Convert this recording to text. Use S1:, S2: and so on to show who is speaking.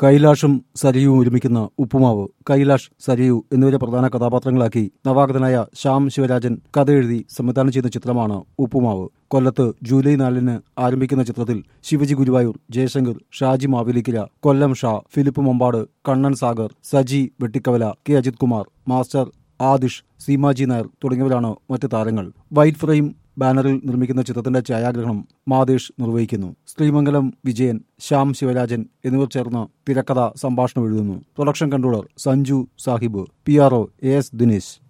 S1: കൈലാഷും സരയുവും ഒരുമിക്കുന്ന ഉപ്പുമാവ് കൈലാഷ് സരയു എന്നിവരെ പ്രധാന കഥാപാത്രങ്ങളാക്കി നവാഗതനായ ശ്യാം ശിവരാജൻ കഥ എഴുതി സംവിധാനം ചെയ്ത ചിത്രമാണ് ഉപ്പുമാവ് കൊല്ലത്ത് ജൂലൈ നാലിന് ആരംഭിക്കുന്ന ചിത്രത്തിൽ ശിവജി ഗുരുവായൂർ ജയശങ്കർ ഷാജി മാവേലിക്കര കൊല്ലം ഷാ ഫിലിപ്പ് മമ്പാട് കണ്ണൻ സാഗർ സജി വെട്ടിക്കവല കെ അജിത് കുമാർ മാസ്റ്റർ ആദിഷ് സീമാജി നായർ തുടങ്ങിയവരാണ് മറ്റ് താരങ്ങൾ വൈറ്റ് ഫ്രെയിം ബാനറിൽ നിർമ്മിക്കുന്ന ചിത്രത്തിന്റെ ഛായാഗ്രഹണം മാതേഷ് നിർവഹിക്കുന്നു ശ്രീമംഗലം വിജയൻ ശ്യാം ശിവരാജൻ എന്നിവർ ചേർന്ന് തിരക്കഥ സംഭാഷണം എഴുതുന്നു production controller Sanju Sahib P R O A S Dinesh